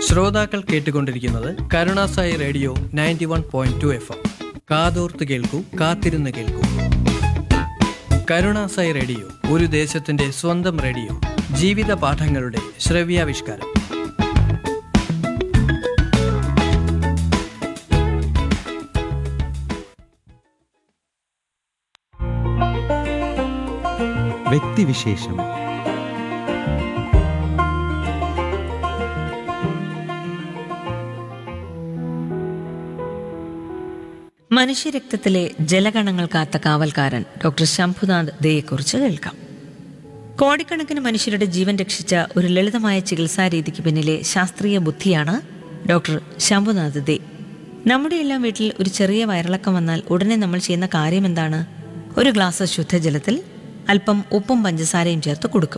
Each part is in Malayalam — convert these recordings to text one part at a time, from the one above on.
ശ്രോതാക്കൾ കേട്ടുകൊണ്ടിരിക്കുന്നത് കരുണാസായി radio ninety one point two F M കാതോർത്ത് കേൾക്കൂ കാത്തിരുന്ന് കേൾക്കൂ കരുണാസായി റേഡിയോ ഒരു ദേശത്തിന്റെ സ്വന്തം റേഡിയോ ജീവിത പാഠങ്ങളുടെ ശ്രവ്യാവിഷ്കാരം വ്യക്തിവിശേഷം മനുഷ്യരക്തത്തിലെ ജലകണങ്ങൾ കാത്ത കാവൽക്കാരൻ ഡോക്ടർ ശംഭുനാഥ് ദയെക്കുറിച്ച് കേൾക്കാം കോടിക്കണക്കിന് മനുഷ്യരുടെ ജീവൻ രക്ഷിച്ച ഒരു ലളിതമായ ചികിത്സാ രീതിക്ക് പിന്നിലെ ശാസ്ത്രീയ ബുദ്ധിയാണ് ഡോക്ടർ ശംഭുനാഥ് ദേ നമ്മുടെ എല്ലാം വീട്ടിൽ ഒരു ചെറിയ വയറിളക്കം വന്നാൽ ഉടനെ നമ്മൾ ചെയ്യുന്ന കാര്യം എന്താണ് ഒരു ഗ്ലാസ് ശുദ്ധജലത്തിൽ അല്പം ഉപ്പും പഞ്ചസാരയും ചേർത്ത് കൊടുക്കും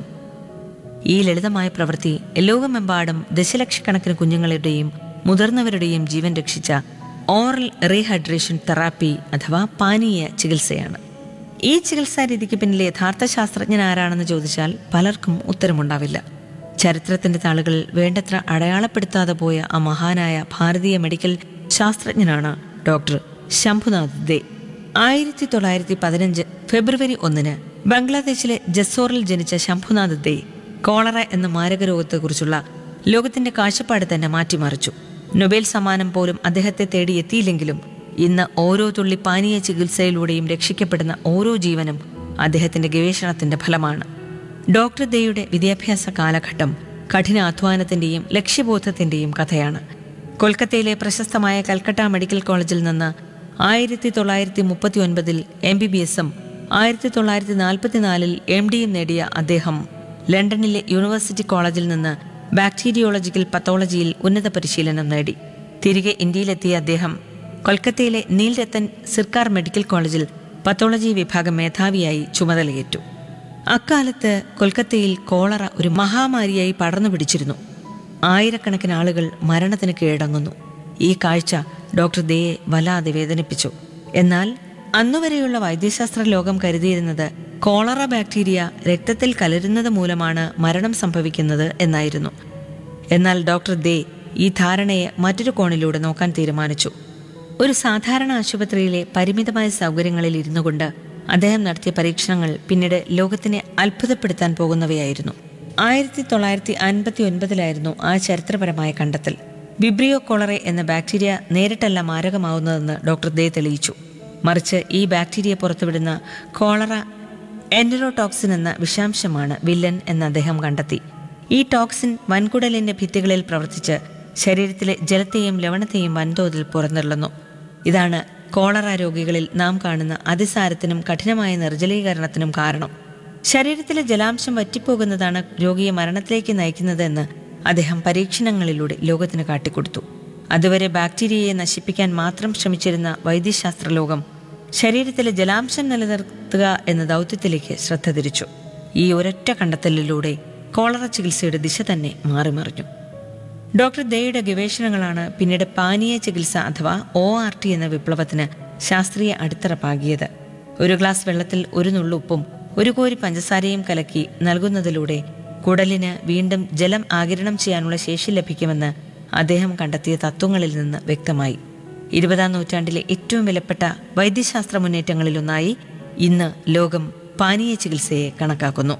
ഈ ലളിതമായ പ്രവൃത്തി ലോകമെമ്പാടും ദശലക്ഷക്കണക്കിന് കുഞ്ഞുങ്ങളുടെയും മുതിർന്നവരുടെയും ജീവൻ രക്ഷിച്ച ഓറൽ റീഹൈഡ്രേഷൻ തെറാപ്പി അഥവാ പാനീയ ചികിത്സയാണ് ഈ ചികിത്സാ രീതിക്ക് പിന്നിലെ യഥാർത്ഥ ശാസ്ത്രജ്ഞൻ ആരാണെന്ന് ചോദിച്ചാൽ പലർക്കും ഉത്തരമുണ്ടാവില്ല ചരിത്രത്തിന്റെ താളുകളിൽ വേണ്ടത്ര അടയാളപ്പെടുത്താതെ പോയ ആ മഹാനായ ഭാരതീയ മെഡിക്കൽ ശാസ്ത്രജ്ഞനാണ് ഡോക്ടർ ശംഭുനാഥ് ദേ ആയിരത്തി തൊള്ളായിരത്തി പതിനഞ്ച് ഫെബ്രുവരി ഒന്നിന് ബംഗ്ലാദേശിലെ ജസോറിൽ ജനിച്ച ശംഭുനാഥ് ദേ കോളറ എന്ന മാരകരോഗത്തെക്കുറിച്ചുള്ള ലോകത്തിന്റെ കാഴ്ചപ്പാട് തന്നെ മാറ്റിമറിച്ചു നൊബേൽ സമ്മാനം പോലും അദ്ദേഹത്തെ തേടി എത്തിയില്ലെങ്കിലും ഇന്ന് ഓരോ തുള്ളി പാനീയ ചികിത്സയിലൂടെയും രക്ഷിക്കപ്പെടുന്ന ഓരോ ജീവനും അദ്ദേഹത്തിന്റെ ഗവേഷണത്തിന്റെ ഫലമാണ് ഡോക്ടർ ദയുടെ വിദ്യാഭ്യാസ കാലഘട്ടം കഠിനാധ്വാനത്തിന്റെയും ലക്ഷ്യബോധത്തിന്റെയും കഥയാണ് കൊൽക്കത്തയിലെ പ്രശസ്തമായ കൽക്കട്ട മെഡിക്കൽ കോളേജിൽ നിന്ന് ആയിരത്തി തൊള്ളായിരത്തി മുപ്പത്തി ഒൻപതിൽ എം ബി ബി എസും ആയിരത്തി തൊള്ളായിരത്തി നാൽപ്പത്തിനാലിൽ എം ഡിയും നേടിയ അദ്ദേഹം ലണ്ടനിലെ യൂണിവേഴ്സിറ്റി കോളേജിൽ നിന്ന് ബാക്ടീരിയോളജിക്കൽ പത്തോളജിയിൽ ഉന്നത പരിശീലനം നേടി തിരികെ ഇന്ത്യയിലെത്തിയ അദ്ദേഹം കൊൽക്കത്തയിലെ നീൽ രത്തൻ സർക്കാർ മെഡിക്കൽ കോളേജിൽ പത്തോളജി വിഭാഗം മേധാവിയായി ചുമതലയേറ്റു അക്കാലത്ത് കൊൽക്കത്തയിൽ കോളറ ഒരു മഹാമാരിയായി പടർന്നു പിടിച്ചിരുന്നു ആയിരക്കണക്കിന് ആളുകൾ മരണത്തിന് കീഴടങ്ങുന്നു ഈ കാഴ്ച ഡോക്ടർ ദയെ വല്ലാതെ വേദനിപ്പിച്ചു എന്നാൽ അന്നുവരെയുള്ള വൈദ്യശാസ്ത്ര ലോകം കരുതിയിരുന്നത് കോളറ ബാക്ടീരിയ രക്തത്തിൽ കലരുന്നത് മൂലമാണ് മരണം സംഭവിക്കുന്നത് എന്നായിരുന്നു എന്നാൽ ഡോക്ടർ ദേ ഈ ധാരണയെ മറ്റൊരു കോണിലൂടെ നോക്കാൻ തീരുമാനിച്ചു ഒരു സാധാരണ ആശുപത്രിയിലെ പരിമിതമായ സൗകര്യങ്ങളിൽ ഇരുന്നു കൊണ്ട് അദ്ദേഹം നടത്തിയ പരീക്ഷണങ്ങൾ പിന്നീട് ലോകത്തിനെ അത്ഭുതപ്പെടുത്താൻ പോകുന്നവയായിരുന്നു ആയിരത്തി തൊള്ളായിരത്തി അൻപത്തി ഒൻപതിലായിരുന്നു ആ ചരിത്രപരമായ കണ്ടെത്തൽ വിബ്രിയോ കോളറെ എന്ന ബാക്ടീരിയ നേരിട്ടല്ല മാരകമാവുന്നതെന്ന് ഡോക്ടർ ദേ തെളിയിച്ചു മറിച്ച് ഈ ബാക്ടീരിയ പുറത്തുവിടുന്ന കോളറ എൻഡറോടോക്സിൻ എന്ന വിഷാംശമാണ് വില്ലൻ എന്ന് അദ്ദേഹം കണ്ടെത്തി ഈ ടോക്സിൻ വൻകുടലിന്റെ ഭിത്തികളിൽ പ്രവർത്തിച്ച് ശരീരത്തിലെ ജലത്തെയും ലവണത്തെയും വൻതോതിൽ പുറന്തള്ളുന്നു ഇതാണ് കോളറ രോഗികളിൽ നാം കാണുന്ന അതിസാരത്തിനും കഠിനമായ നിർജ്ജലീകരണത്തിനും കാരണം ശരീരത്തിലെ ജലാംശം വറ്റിപ്പോകുന്നതാണ് രോഗിയെ മരണത്തിലേക്ക് നയിക്കുന്നതെന്ന് അദ്ദേഹം പരീക്ഷണങ്ങളിലൂടെ ലോകത്തിന് കാട്ടിക്കൊടുത്തു അതുവരെ ബാക്ടീരിയയെ നശിപ്പിക്കാൻ മാത്രം ശ്രമിച്ചിരുന്ന വൈദ്യശാസ്ത്ര ലോകം ശരീരത്തിലെ ജലാംശം നിലനിർത്തുക എന്ന ദൗത്യത്തിലേക്ക് ശ്രദ്ധ തിരിച്ചു ഈ ഒരൊറ്റ കണ്ടെത്തലിലൂടെ കോളറ ചികിത്സയുടെ ദിശ തന്നെ മാറിമറിഞ്ഞു ഡോക്ടർ ദയുടെ ഗവേഷണങ്ങളാണ് പിന്നീട് പാനീയ ചികിത്സ അഥവാ ഒ ആർ ടി എന്ന വിപ്ലവത്തിന് ശാസ്ത്രീയ അടിത്തറ പാകിയത് ഒരു ഗ്ലാസ് വെള്ളത്തിൽ ഒരു നുള്ളുപ്പും ഒരു കോരി പഞ്ചസാരയും കലക്കി നൽകുന്നതിലൂടെ കുടലിന് വീണ്ടും ജലം ആകിരണം ചെയ്യാനുള്ള ശേഷി ലഭിക്കുമെന്ന് അദ്ദേഹം കണ്ടെത്തിയ തത്വങ്ങളിൽ നിന്ന് വ്യക്തമായി ഇരുപതാം നൂറ്റാണ്ടിലെ ഏറ്റവും വിലപ്പെട്ട വൈദ്യശാസ്ത്ര മുന്നേറ്റങ്ങളിലൊന്നായി ഇന്ന് ലോകം പാനീയ ചികിത്സയെ കണക്കാക്കുന്നു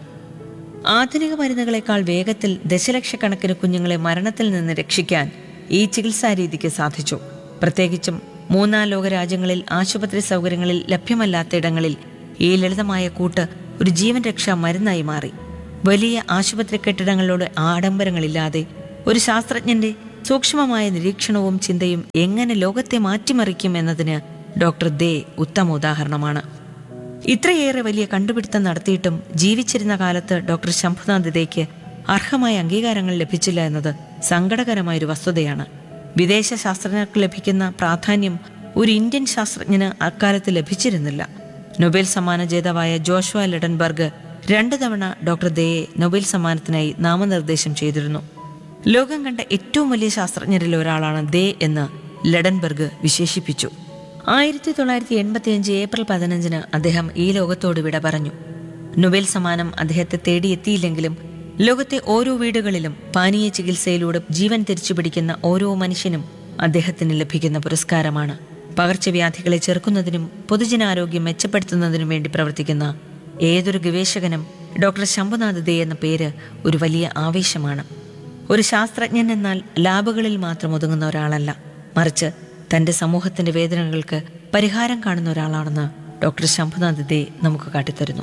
ആധുനിക മരുന്നുകളെക്കാൾ വേഗത്തിൽ ദശലക്ഷക്കണക്കിന് കുഞ്ഞുങ്ങളെ മരണത്തിൽ നിന്ന് രക്ഷിക്കാൻ ഈ ചികിത്സാ രീതിക്ക് സാധിച്ചു പ്രത്യേകിച്ചും മൂന്നാം ലോക രാജ്യങ്ങളിൽ ആശുപത്രി സൗകര്യങ്ങളിൽ ലഭ്യമല്ലാത്തയിടങ്ങളിൽ ഈ ലളിതമായ കൂട്ട് ഒരു ജീവൻ രക്ഷാ മരുന്നായി മാറി വലിയ ആശുപത്രി കെട്ടിടങ്ങളോട് ആഡംബരങ്ങളില്ലാതെ ഒരു ശാസ്ത്രജ്ഞന്റെ സൂക്ഷ്മമായ നിരീക്ഷണവും ചിന്തയും എങ്ങനെ ലോകത്തെ മാറ്റിമറിക്കും എന്നതിന് ഡോക്ടർ ദേ ഉത്തമ ഉദാഹരണമാണ് ഇത്രയേറെ വലിയ കണ്ടുപിടുത്തം നടത്തിയിട്ടും ജീവിച്ചിരുന്ന കാലത്ത് ഡോക്ടർ ശംഭുനാഥ് ദേക്ക് അർഹമായ അംഗീകാരങ്ങൾ ലഭിച്ചില്ല എന്നത് സങ്കടകരമായ ഒരു വസ്തുതയാണ് വിദേശ ശാസ്ത്രജ്ഞർക്ക് ലഭിക്കുന്ന പ്രാധാന്യം ഒരു ഇന്ത്യൻ ശാസ്ത്രജ്ഞന് അക്കാലത്ത് ലഭിച്ചിരുന്നില്ല നൊബേൽ സമ്മാന ജേതാവായ ജോഷ്വ ലെഡൻബർഗ് രണ്ടു തവണ ഡോക്ടർ ദയെ നൊബേൽ സമ്മാനത്തിനായി നാമനിർദ്ദേശം ചെയ്തിരുന്നു ലോകം കണ്ട ഏറ്റവും വലിയ ശാസ്ത്രജ്ഞരിൽ ഒരാളാണ് ദേ എന്ന് ലഡൻബർഗ് വിശേഷിപ്പിച്ചു ആയിരത്തി തൊള്ളായിരത്തി എൺപത്തിയഞ്ച് ഏപ്രിൽ പതിനഞ്ചിന് അദ്ദേഹം ഈ ലോകത്തോട് വിട പറഞ്ഞു നൊബേൽ സമ്മാനം അദ്ദേഹത്തെ തേടിയെത്തിയില്ലെങ്കിലും ലോകത്തെ ഓരോ വീടുകളിലും പാനീയ ചികിത്സയിലൂടെ ജീവൻ തിരിച്ചുപിടിക്കുന്ന ഓരോ മനുഷ്യനും അദ്ദേഹത്തിന് ലഭിക്കുന്ന പുരസ്കാരമാണ് പകർച്ചവ്യാധികളെ ചെറുക്കുന്നതിനും പൊതുജനാരോഗ്യം മെച്ചപ്പെടുത്തുന്നതിനും വേണ്ടി പ്രവർത്തിക്കുന്ന ഏതൊരു ഗവേഷകനും ഡോക്ടർ ശംഭുനാഥ് ദേ എന്ന പേര് ഒരു വലിയ ആവേശമാണ് ഒരു ശാസ്ത്രജ്ഞൻ എന്നാൽ ലാബുകളിൽ മാത്രം ഒതുങ്ങുന്ന ഒരാളല്ല മറിച്ച് തന്റെ സമൂഹത്തിന്റെ വേദനകൾക്ക് പരിഹാരം കാണുന്ന ഒരാളാണെന്ന് ഡോക്ടർ ശംഭുനാഥ് ദേ നമുക്ക് കാട്ടിത്തരുന്നു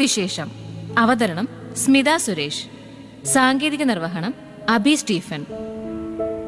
വ്യക്തിവിശേഷം അവതരണം സ്മിത സുരേഷ് സാങ്കേതിക നിർവഹണം അബി സ്റ്റീഫൻ